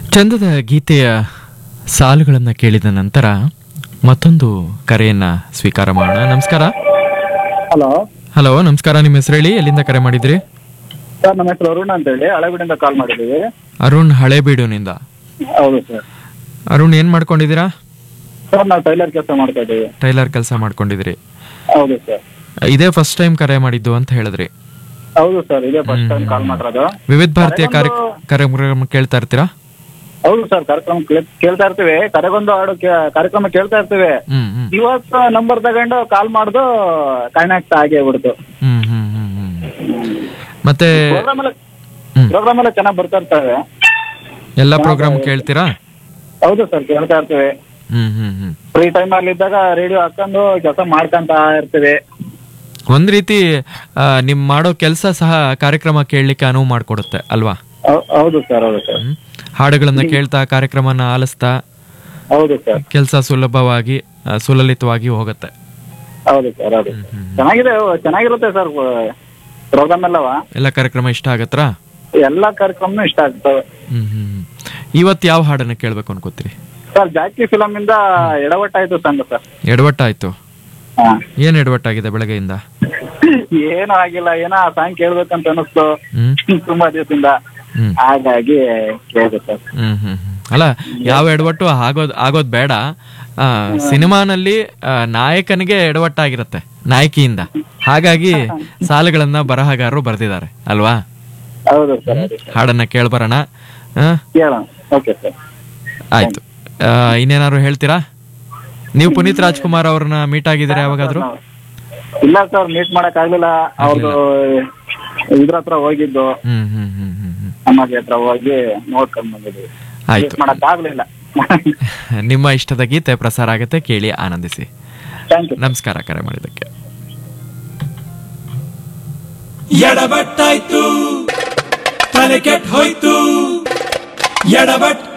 ಚಂದದ ಗೀತೆಯ ಸಾಲುಗಳನ್ನು ಕೇಳಿದ ನಂತರ ಮತ್ತೊಂದು ಕರೆಯನ್ನ ಸ್ವೀಕಾರ ಮಾಡೋಣ ನಮಸ್ಕಾರ ಹಲೋ ಹಲೋ ನಮಸ್ಕಾರ ನಿಮ್ಮ ಹೆಸರು ಹೇಳಿ ಎಲ್ಲಿಂದ ಕರೆ ಮಾಡಿದ್ರಿ ಸರ್ ನಮ್ಮ ಹೆಸರು ಅರುಣ್ ಅಂತ ಹೇಳಿ ಹಳೆಬೀಡಿಂದ ಕಾಲ್ ಮಾಡಿದ್ದೀವಿ ಅರುಣ್ ಹಳೇಬೀಡುನಿಂದ ಹೌದು ಸರ್ ಅರುಣ್ ಏನ್ ಮಾಡ್ಕೊಂಡಿದ್ದೀರಾ ಸರ್ ನಾವು ಟೈಲರ್ ಕೆಲಸ ಮಾಡ್ತಾ ಇದ್ದೀವಿ ಟೈಲರ್ ಕೆಲಸ ಮಾಡ್ಕೊಂಡಿದ್ದೀರಿ ಹೌದು ಸರ್ ಇದೇ ಫಸ್ಟ್ ಟೈಮ್ ಕರೆ ಮಾಡಿದ್ದು ಅಂತ ಹೇಳಿದ್ರಿ ಹೌದು ಸರ್ ಇದೇ ಫಸ್ಟ್ ಟೈಮ್ ಕಾಲ್ ಮಾಡಿರೋದು ವಿವಿಧ ಭಾರತೀಯ ಕಾರ್ಯ ಕಾರ್ಯಕ್ರಮ ಕೇಳ್ತಾ ಇರ್ತೀರಾ ಹೌದು ಸರ್ ಕಾರ್ಯಕ್ರಮ ಕೇಳ್- ಕೇಳ್ತಾ ಇರ್ತೀವಿ ಕರೆಗೊಂದು ಹಾಡು ಕೇ- ಕಾರ್ಯಕ್ರಮ ಕೇಳ್ತಾ ಇರ್ತೀವಿ ಹ್ಮ್ ಹ್ಮ್ ಇವತ್ತು ನಂಬರ್ ತಗೊಂಡು ಕಾಲ್ ಮಾಡ್ದು ಕನೆಕ್ಟ್ ಆಗೇ ಬಿಡ್ತು ಹ್ಮ್ ಹ್ಮ್ ಹ್ಮ್ ಹ್ಮ್ ಮತ್ತೆ ಪ್ರೋಗ್ರಾಮ್ ಎಲ್ಲ ಹ್ಮ್. ಪ್ರೋಗ್ರಾಮ್ ಎಲ್ಲ ಚೆನ್ನಾಗಿ ಬರ್ತಾ ಇರ್ತವೆ ಎಲ್ಲ ಪ್ರೋಗ್ರಾಮ್ ಕೇಳ್ತೀರಾ ಹೌದು ಸರ್ ಕೇಳ್ತಾ ಇರ್ತೀವಿ ಹ್ಮ್ ಹ್ಮ್ ಹ್ಮ್ ಫ್ರೀ ಟೈಮ್ ಅಲ್ಲಿ ಇದ್ದಾಗ ರೇಡಿಯೋ ಹಾಕೊಂಡು ಕೆಲಸ ಮಾಡ್ಕೊಂತ ಇರ್ತೀವಿ ಒಂದ್ ರೀತಿ ಆ, ನಿಮ್ ಮಾಡೋ ಕೆಲಸ ಸಹ ಕಾರ್ಯಕ್ರಮ ಕೇಳಲಿಕ್ಕೆ ಅನುವು ಮಾಡಿಕೊಡುತ್ತೆ ಅಲ್ವಾ ಹೌ- ಹೌದು ಸರ್ ಹೌದು ಸರ್ ಹ್ಮ್. ಹಾಡುಗಳನ್ನ ಕೇಳ್ತಾ ಕಾರ್ಯಕ್ರಮನ ಆಲಿಸ್ತಾ ಹೌದು ಸರ್ ಕೆಲಸ ಸುಲಭವಾಗಿ ಆ, ಸುಲಲಿತವಾಗಿ ಹೋಗುತ್ತೆ ಹೌದು ಸರ್ ಹೌದು ಚೆನ್ನಾಗಿದೆ ಚೆನ್ನಾಗಿರುತ್ತೆ ಸರ್ ಪ್ರೋಗ್ರಾಮ್ ಎಲ್ಲವ ಎಲ್ಲ ಕಾರ್ಯಕ್ರಮ ಇಷ್ಟ ಆಗತ್ತಾ ಎಲ್ಲಾ ಕಾರ್ಯಕ್ರಮನೂ ಇಷ್ಟ ಆಗ್ತವೆ ಹ್ಮ್ ಹ್ಮ್ ಹ್ಮ್. ಇವತ್ತು ಯಾವ ಹಾಡನ್ನ ಕೇಳ್ಬೇಕು ಅನ್ಕೋತೀರಿ ಸರ್ ಜಾಕಿ ಫಿಲಮ್ ಇಂದ ಎಡವಟ್ಟಾಯ್ತು ಸಂಘ ಸರ್ ಎಡವಟ್ಟಾಯ್ತು ಹಾ. ಏನ್ ಎಡವಟ್ಟಾಗಿದೆ ಬೆಳಗ್ಗೆಯಿಂದ ಏನೂ ಆಗಿಲ್ಲ ಏನೋ ಆ ಸಾಂಗ್ ಕೇಳ್ಬೇಕಂತ ಅನಿಸ್ತು ಹ್ಮ್ ತುಂಬಾ ದಿವಸದಿಂದ ಹ್ಮ್ ಹಾಗಾಗಿ ಕೇಳಿದೆ ಸರ್ ಹ್ಮ್ ಹ್ಮ್ ಹ್ಮ್. ಅಲ್ಲ ಯಾವ ಎಡವಟ್ಟು ಆಗೋದ್ ಆಗೋದ್ ಬೇಡ ಆ, ಸಿನಿಮಾನಲ್ಲಿ ಆ, ನಾಯಕನಿಗೆ ಎಡವಟ್ಟಾಗಿರತ್ತೆ ನಾಯಕಿಯಿಂದ ಹಾಗಾಗಿ ಸಾಲುಗಳನ್ನ ಬರಹಗಾರರು ಬರೆದಿದ್ದಾರೆ ಅಲ್ವಾ ಹೌದು ಸರ್ ಹೌದು ಸರ್ ಹಾಡನ್ನ ಕೇಳ್ಬರೋಣ ಆ, ಕೇಳೋಣ ಓಕೆ ಸರ್ ಆಯ್ತು ಆ, ಇನ್ನೇನಾದ್ರು ಹೇಳ್ತೀರಾ ನೀವು ಪುನೀತ್ ರಾಜ್ಕುಮಾರ್ ಅವ್ರನ್ನ ಮೀಟ್ ಆಗಿದ್ದೀರಾ ಯಾವಾಗಾದ್ರೂ ಇಲ್ಲ ಸರ್ ಮೀಟ್ ಮಾಡಕ್ ಆಗ್ಲಿಲ್ಲ ಅವ್ರದ್ದು ಇದ್ರ ಹತ್ರ ಹೋಗಿದ್ದು ಹ್ಮ್ ಹ್ಮ್ ಹ್ಮ್ ಹ್ಮ್ ಹ್ಮ್ ಸಮಾಧಿ ಹತ್ರ ಹೋಗಿ ನೋಡ್ಕೊಂಡ್ ಬಂದಿದ್ವಿ ಆಯ್ತು ಮೀಟ್ ಮಾಡಕ್ ಆಗ್ಲಿಲ್ಲ ನಿಮ್ಮ ಇಷ್ಟದ ಗೀತೆ ಪ್ರಸಾರ ಆಗತ್ತೆ ಕೇಳಿ ಆನಂದಿಸಿ ಥ್ಯಾಂಕ್ ಯು ನಮಸ್ಕಾರ ಕರೆ ಮಾಡಿದ್ದಕ್ಕೆ ಎಡಬಟ್ಟಾಯ್ತು ತಲೆ ಕೆಟ್ಟ ಹೋಯ್ತು ಎಡಬಟ್